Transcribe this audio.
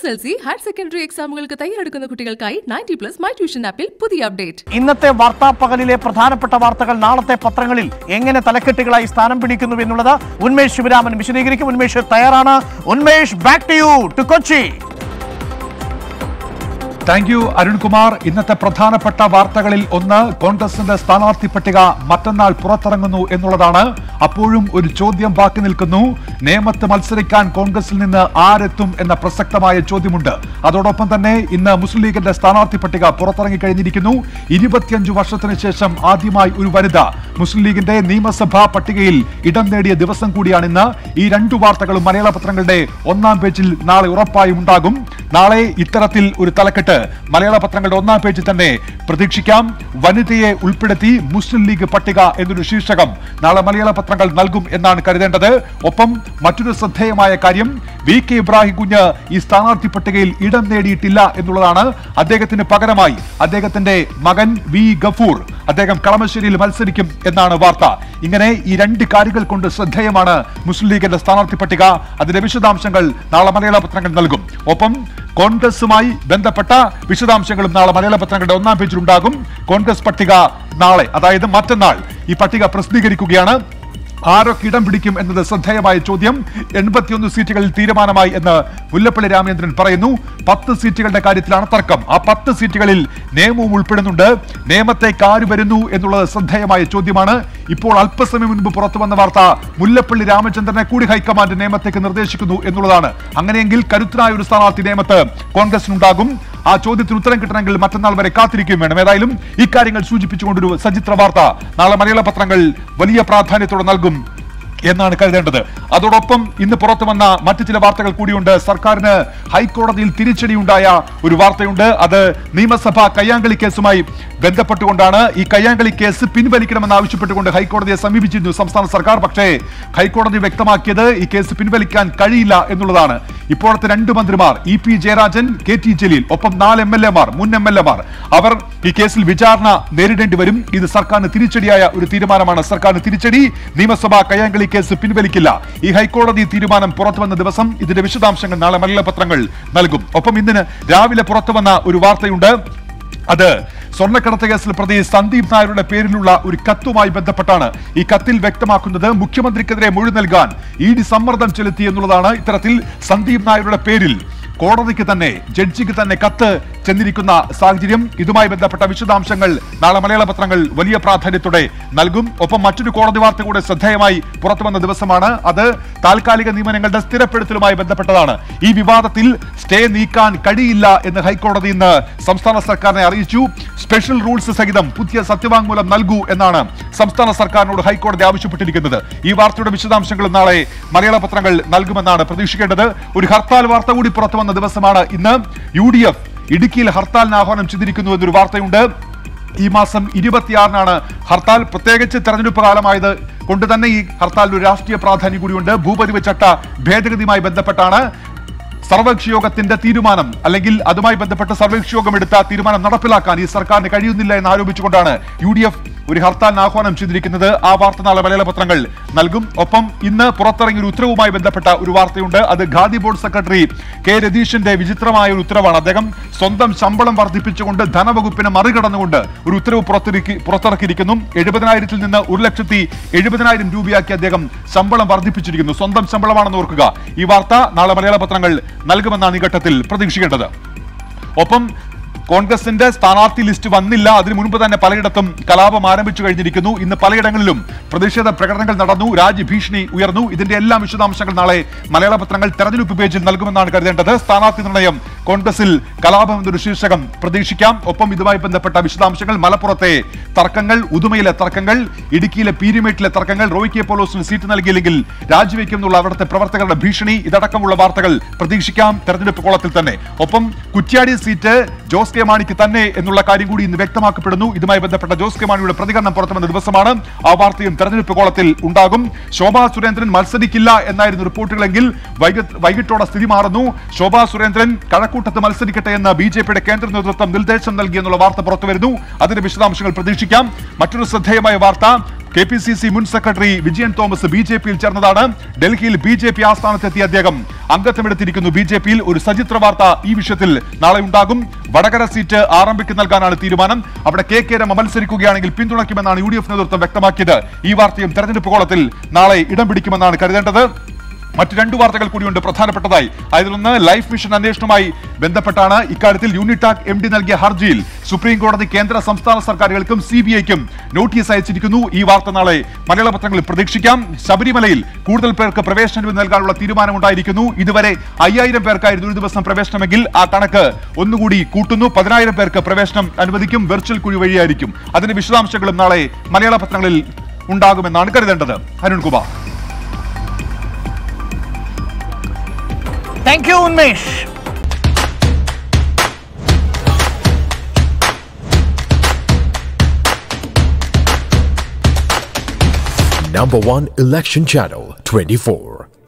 S L C higher secondary എക്സാമുകൾക്ക് തയ്യാറെടുക്കുന്ന കുട്ടികൾക്കായി നയൻറ്റി പ്ലസ് മൈ ട്യൂഷൻ ആപ്പിൽ പുതിയ അപ്ഡേറ്റ് ഇന്നത്തെ വാർത്താ പകലിലെ പ്രധാനപ്പെട്ട വാർത്തകൾ നാളത്തെ പത്രങ്ങളിൽ എങ്ങനെ തലക്കെട്ടുകളായി സ്ഥാനം പിടിക്കുന്നു എന്നുള്ളത് ഉന്മേഷ് ശിവരാമൻ വിശദീകരിക്കും ഉന്മേഷ് തയ്യാറാണ് Unmesh back to you to Kochi thank you Arunkumar ഇന്നത്തെ പ്രധാനപ്പെട്ട വാർത്തകളിൽ ഒന്ന് കോൺഗ്രസിന്റെ സ്ഥാനാർത്ഥി പട്ടിക മറ്റന്നാൾ പുറത്തിറങ്ങുന്നു എന്നുള്ളതാണ് അപ്പോഴും ഒരു ചോദ്യം ബാക്കി നിൽക്കുന്നു നേമത്ത് മത്സരിക്കാൻ കോൺഗ്രസിൽ നിന്ന് ആരെത്തും എന്ന പ്രസക്തമായ ചോദ്യമുണ്ട് അതോടൊപ്പം തന്നെ ഇന്ന് മുസ്ലിം ലീഗിന്റെ സ്ഥാനാർത്ഥി പട്ടിക പുറത്തിറങ്ങി കഴിഞ്ഞിരിക്കുന്നു ഇരുപത്തിയഞ്ചു വർഷത്തിന് ശേഷം ആദ്യമായി ഒരു വനിത മുസ്ലിം ലീഗിന്റെ നിയമസഭാ പട്ടികയിൽ ഇടം നേടിയ ദിവസം കൂടിയാണ് ഇന്ന് ഈ രണ്ടു വാർത്തകളും മലയാള പത്രങ്ങളുടെ ഒന്നാം പേജിൽ നാളെ ഉറപ്പായും ഉണ്ടാകും നാളെ ഇത്തരത്തിൽ ഒരു തലക്കെട്ട് മലയാള പത്രങ്ങളുടെ ഒന്നാം പേജിൽ തന്നെ പ്രതീക്ഷിക്കാം വനിതയെ ഉൾപ്പെടുത്തി മുസ്ലിം ലീഗ് പട്ടിക എന്നൊരു ശീർഷകം നാളെ മലയാള പത്രങ്ങൾ നൽകും എന്നാണ് കരുതേണ്ടത് ഒപ്പം മറ്റൊരു ശ്രദ്ധേയമായ കാര്യം വി കെ ഇബ്രാഹിം കുഞ്ഞ് ഈ സ്ഥാനാർത്ഥി പട്ടികയിൽ ഇടം നേടിയിട്ടില്ല എന്നുള്ളതാണ് അദ്ദേഹത്തിന് പകരമായി അദ്ദേഹത്തിന്റെ മകൻ വി ഗഫൂർ അദ്ദേഹം കളമശ്ശേരിയിൽ മത്സരിക്കും എന്നാണ് വാർത്ത ഇങ്ങനെ ഈ രണ്ട് കാര്യങ്ങൾ കൊണ്ട് ശ്രദ്ധേയമാണ് മുസ്ലിം ലീഗിന്റെ സ്ഥാനാർത്ഥി പട്ടിക അതിന്റെ വിശദാംശങ്ങൾ നാളെ മലയാള പത്രങ്ങൾ നൽകും ഒപ്പം കോൺഗ്രസുമായി ബന്ധപ്പെട്ട വിശദാംശങ്ങളും നാളെ മലയാള പത്രങ്ങളുടെ ഒന്നാം പേജിൽ ഉണ്ടാകും കോൺഗ്രസ് പട്ടിക നാളെ അതായത് മറ്റന്നാൾ ഈ പട്ടിക പ്രസിദ്ധീകരിക്കുകയാണ് ആരൊക്കെ ഇടം പിടിക്കും എന്നത് ശ്രദ്ധേയമായ ചോദ്യം എൺപത്തിയൊന്ന് സീറ്റുകളിൽ തീരുമാനമായി എന്ന് മുല്ലപ്പള്ളി രാമചന്ദ്രൻ പറയുന്നു പത്ത് സീറ്റുകളുടെ കാര്യത്തിലാണ് തർക്കം ആ പത്ത് സീറ്റുകളിൽ നിയമവും ഉൾപ്പെടുന്നുണ്ട് നിയമത്തേക്ക് ആര് വരുന്നു എന്നുള്ളത് ശ്രദ്ധേയമായ ചോദ്യമാണ് ഇപ്പോൾ അല്പസമയം മുൻപ് പുറത്തു വന്ന വാർത്ത മുല്ലപ്പള്ളി രാമചന്ദ്രനെ കൂടി ഹൈക്കമാൻഡ് നിയമത്തേക്ക് നിർദ്ദേശിക്കുന്നു എന്നുള്ളതാണ് അങ്ങനെയെങ്കിൽ കരുത്തനായ ഒരു സ്ഥാനാർത്ഥി നിയമത്ത് കോൺഗ്രസിനുണ്ടാകും ആ ചോദ്യത്തിന് ഉത്തരം കിട്ടണമെങ്കിൽ മറ്റന്നാൾ വരെ കാത്തിരിക്കുകയും വേണം ഏതായാലും ഇക്കാര്യങ്ങൾ സൂചിപ്പിച്ചുകൊണ്ടൊരു സചിത്ര വാർത്ത നാളെ മലയാള പത്രങ്ങൾ വലിയ പ്രാധാന്യത്തോടെ നൽകും എന്നാണ് കരുതേണ്ടത് അതോടൊപ്പം ഇന്ന് പുറത്തു വന്ന മറ്റു ചില വാർത്തകൾ കൂടിയുണ്ട് സർക്കാരിന് ഹൈക്കോടതിയിൽ തിരിച്ചടിയുണ്ടായ ഒരു വാർത്തയുണ്ട് അത് നിയമസഭാ കയ്യാങ്കളി കേസുമായി ബന്ധപ്പെട്ടുകൊണ്ടാണ് ഈ കയ്യാങ്കളി കേസ് പിൻവലിക്കണമെന്ന് ആവശ്യപ്പെട്ടുകൊണ്ട് ഹൈക്കോടതിയെ സമീപിച്ചിരുന്നു സംസ്ഥാന സർക്കാർ പക്ഷേ ഹൈക്കോടതി വ്യക്തമാക്കിയത് ഈ കേസ് പിൻവലിക്കാൻ കഴിയില്ല എന്നുള്ളതാണ് ഇപ്പോഴത്തെ രണ്ട് മന്ത്രിമാർ E P Jayarajan K T Jaleel ഒപ്പം നാല് എം എൽ എമാർ മുൻ എം എൽ എമാർ അവർ ഈ കേസിൽ വിചാരണ നേരിടേണ്ടി വരും ഇത് സർക്കാരിന് തിരിച്ചടിയായ ഒരു തീരുമാനമാണ് സർക്കാരിന് തിരിച്ചടി നിയമസഭാ കയ്യാങ്കളി കേസ് പിൻവലിക്കില്ല ഈ ഹൈക്കോടതി തീരുമാനം പുറത്തു വന്ന ദിവസം ഇതിന്റെ വിശദാംശങ്ങൾ നാളെ മലയാള പത്രങ്ങൾ നൽകും ഒപ്പം ഇന്നിന് രാവിലെ പുറത്തു വന്ന ഒരു വാർത്തയുണ്ട് അത് സ്വർണ്ണക്കടത്ത് കേസിൽ പ്രതി സന്ദീപ് നായരുടെ പേരിലുള്ള ഒരു കത്തുമായി ബന്ധപ്പെട്ടാണ് ഈ കത്തിൽ വ്യക്തമാക്കുന്നത് മുഖ്യമന്ത്രിക്കെതിരെ മൊഴി നൽകാൻ ഇ ഡി സമ്മർദ്ദം ചെലുത്തി എന്നുള്ളതാണ് ഇത്തരത്തിൽ സന്ദീപ് നായരുടെ പേരിൽ കോടതിക്ക് തന്നെ ജഡ്ജിക്ക് തന്നെ കത്ത് ചെന്നിരിക്കുന്ന സാഹചര്യം ഇതുമായി ബന്ധപ്പെട്ട വിശദാംശങ്ങൾ നാളെ മലയാള പത്രങ്ങൾ വലിയ പ്രാധാന്യത്തോടെ നൽകും ഒപ്പം മറ്റൊരു കോടതി വാർത്ത കൂടെ ശ്രദ്ധേയമായി പുറത്തു വന്ന ദിവസമാണ് അത് താൽക്കാലിക നിയമനങ്ങളുടെ സ്ഥിരപ്പെടുത്തലുമായി ബന്ധപ്പെട്ടതാണ് ഈ വിവാദത്തിൽ സ്റ്റേ നീക്കാൻ കഴിയില്ല എന്ന് ഹൈക്കോടതി ഇന്ന് സംസ്ഥാന സർക്കാരിനെ അറിയിച്ചു സ്പെഷ്യൽ റൂൾസ് സഹിതം പുതിയ സത്യവാങ്മൂലം നൽകൂ എന്നാണ് സംസ്ഥാന സർക്കാരിനോട് ഹൈക്കോടതി ആവശ്യപ്പെട്ടിരിക്കുന്നത് ഈ വാർത്തയുടെ വിശദാംശങ്ങളും നാളെ മലയാള പത്രങ്ങൾ നൽകുമെന്നാണ് പ്രതീക്ഷിക്കേണ്ടത് ഒരു ഹർത്താൽ വാർത്ത കൂടി പുറത്തു വന്ന ദിവസമാണ് ഇന്ന് യു ഡി എഫ് ഇടുക്കിയിൽ ഹർത്താലിന് ആഹ്വാനം ചെയ്തിരിക്കുന്നു എന്നൊരു വാർത്തയുണ്ട് ഈ മാസം ഇരുപത്തിയാറിനാണ് ഹർത്താൽ പ്രത്യേകിച്ച് തെരഞ്ഞെടുപ്പ് കാലമായത് കൊണ്ട് തന്നെ ഈ ഹർത്താലിന് ഒരു രാഷ്ട്രീയ പ്രാധാന്യം കൂടിയുണ്ട് ഭൂപതിവ് ചട്ട ഭേദഗതിയുമായി ബന്ധപ്പെട്ടാണ് സർവകക്ഷി യോഗത്തിന്റെ തീരുമാനം അല്ലെങ്കിൽ അതുമായി ബന്ധപ്പെട്ട സർവകക്ഷി യോഗം എടുത്ത തീരുമാനം നടപ്പിലാക്കാൻ ഈ സർക്കാരിന് കഴിയുന്നില്ല എന്ന് ആരോപിച്ചുകൊണ്ടാണ് യു ഡി എഫ് ഒരു ഹർത്താലിന് ആഹ്വാനം ചെയ്തിരിക്കുന്നത് ആ വാർത്ത നാളെ മലയാള പത്രങ്ങൾ നൽകും ഒപ്പം ഇന്ന് പുറത്തിറങ്ങിയ ഒരു ഉത്തരവുമായി ബന്ധപ്പെട്ട ഒരു വാർത്തയുണ്ട് അത് ഖാദി ബോർഡ് സെക്രട്ടറി കെ രതീഷിന്റെ വിചിത്രമായ ഒരു ഉത്തരവാണ് അദ്ദേഹം സ്വന്തം ശമ്പളം വർദ്ധിപ്പിച്ചുകൊണ്ട് ധനവകുപ്പിനെ മറികടന്നുകൊണ്ട് ഒരു ഉത്തരവ് പുറത്തിറക്കി പുറത്തിറക്കിയിരിക്കുന്നു എഴുപതിനായിരത്തിൽ നിന്ന് ഒരു ലക്ഷത്തി എഴുപതിനായിരം രൂപയാക്കി അദ്ദേഹം ശമ്പളം വർദ്ധിപ്പിച്ചിരിക്കുന്നു സ്വന്തം ശമ്പളമാണെന്ന് ഓർക്കുക ഈ വാർത്ത നാളെ മലയാള പത്രങ്ങൾ നൽകുമെന്നാണ് ഈ ഘട്ടത്തിൽ പ്രതീക്ഷിക്കേണ്ടത് ഒപ്പം കോൺഗ്രസിന്റെ സ്ഥാനാർത്ഥി ലിസ്റ്റ് വന്നില്ല അതിനു മുൻപ് തന്നെ പലയിടത്തും കലാപം ആരംഭിച്ചു കഴിഞ്ഞിരിക്കുന്നു ഇന്ന് പലയിടങ്ങളിലും പ്രതിഷേധ പ്രകടനങ്ങൾ നടന്നു രാജ്യഭീഷണി ഉയർന്നു ഇതിന്റെ എല്ലാം വിശദാംശങ്ങൾ നാളെ മലയാള പത്രങ്ങൾ തെരഞ്ഞെടുപ്പ് പേജിൽ നൽകുമെന്നാണ് കരുതേണ്ടത് സ്ഥാനാർത്ഥി നിർണയം കോൺഗ്രസിൽ കലാപം എന്നൊരു ശീർഷകം പ്രതീക്ഷിക്കാം ഒപ്പം ഇതുമായി ബന്ധപ്പെട്ട വിശദാംശങ്ങൾ മലപ്പുറത്തെ തർക്കങ്ങൾ ഉദുമയിലെ തർക്കങ്ങൾ ഇടുക്കിയിലെ പീരിമേട്ടിലെ തർക്കങ്ങൾ റോയ് കെ പോലോസിന് സീറ്റ് നൽകിയില്ലെങ്കിൽ രാജിവെക്കും എന്നുള്ള അവിടുത്തെ പ്രവർത്തകരുടെ ഭീഷണി ഇതടക്കമുള്ള വാർത്തകൾ പ്രതീക്ഷിക്കാം തെരഞ്ഞെടുപ്പ് കോളത്തിൽ തന്നെ ഒപ്പം കുറ്റ്യാടി സീറ്റ് ജോസ് കെ മാണിക്ക് തന്നെ എന്നുള്ള കാര്യം കൂടി ഇന്ന് വ്യക്തമാക്കപ്പെടുന്നു ഇതുമായി ബന്ധപ്പെട്ട ജോസ് കെ മാണിയുടെ പ്രതികരണം പുറത്തുവന്ന ദിവസമാണ് ആ വാർത്തയും തെരഞ്ഞെടുപ്പ് കോളത്തിൽ ഉണ്ടാകും ശോഭാ സുരേന്ദ്രൻ മത്സരിക്കില്ല എന്നായിരുന്നു റിപ്പോർട്ടുകളെങ്കിൽ വൈകിട്ട് വൈകിട്ടോടെ സ്ഥിതി മാറുന്നു ശോഭാ സുരേന്ദ്രൻ കഴക്കൂട്ടത്ത് മത്സരിക്കട്ടെ എന്ന് ബി ജെ പിയുടെ കേന്ദ്ര നേതൃത്വം നിർദ്ദേശം നൽകി എന്നുള്ള വാർത്ത പുറത്തുവരുന്നു അതിന്റെ വിശദാംശങ്ങൾ പ്രതീക്ഷിക്കാം മറ്റൊരു ശ്രദ്ധേയമായ വാർത്ത കെ പി സി സി മുൻ secretary Vijayan Thomas B J പിയിൽ ചേർന്നതാണ് ഡൽഹിയിൽ ബി ജെ പി ആസ്ഥാനത്തെത്തിയ അദ്ദേഹം അംഗത്വമെടുത്തിരിക്കുന്നു ബി ജെ പിയിൽ ഒരു സചിത്ര വാർത്ത ഈ വിഷയത്തിൽ നാളെ ഉണ്ടാകും വടകര സീറ്റ് ആറംഭിക്ക് നൽകാനാണ് തീരുമാനം അവിടെ കെ കെ രമ മത്സരിക്കുകയാണെങ്കിൽ പിന്തുണയ്ക്കുമെന്നാണ് യു ഡി എഫ് നേതൃത്വം വ്യക്തമാക്കിയത് ഈ വാർത്തയും തെരഞ്ഞെടുപ്പ് കോളത്തിൽ നാളെ ഇടം പിടിക്കുമെന്നാണ് കരുതേണ്ടത് മറ്റു രണ്ടു വാർത്തകൾ കൂടിയുണ്ട് പ്രധാനപ്പെട്ടതായി അതിലൊന്ന് ലൈഫ് മിഷൻ അന്വേഷണവുമായി ബന്ധപ്പെട്ടാണ് ഇക്കാര്യത്തിൽ യൂണിടാക് എം ഡി നൽകിയ ഹർജിയിൽ സുപ്രീം കോടതി കേന്ദ്ര സംസ്ഥാന സർക്കാരുകൾക്കും സി ബി ഐക്കും നോട്ടീസ് അയച്ചിരിക്കുന്നു ഈ വാർത്ത നാളെ മലയാള പത്രങ്ങളിൽ പ്രതീക്ഷിക്കാം ശബരിമലയിൽ കൂടുതൽ പേർക്ക് പ്രവേശനം നൽകാനുള്ള തീരുമാനമുണ്ടായിരിക്കുന്നു ഇതുവരെ അയ്യായിരം പേർക്കായിരുന്നു ഒരു ദിവസം പ്രവേശനമെങ്കിൽ ആ കണക്ക് ഒന്നുകൂടി കൂട്ടുന്നു പതിനായിരം പേർക്ക് പ്രവേശനം അനുവദിക്കും വെർച്വൽ കുഴി വഴിയായിരിക്കും അതിന്റെ വിശദാംശങ്ങളും നാളെ മലയാള പത്രങ്ങളിൽ ഉണ്ടാകുമെന്നാണ് കരുതേണ്ടത് Arunkumar thank you Unmesh Number one election channel 24.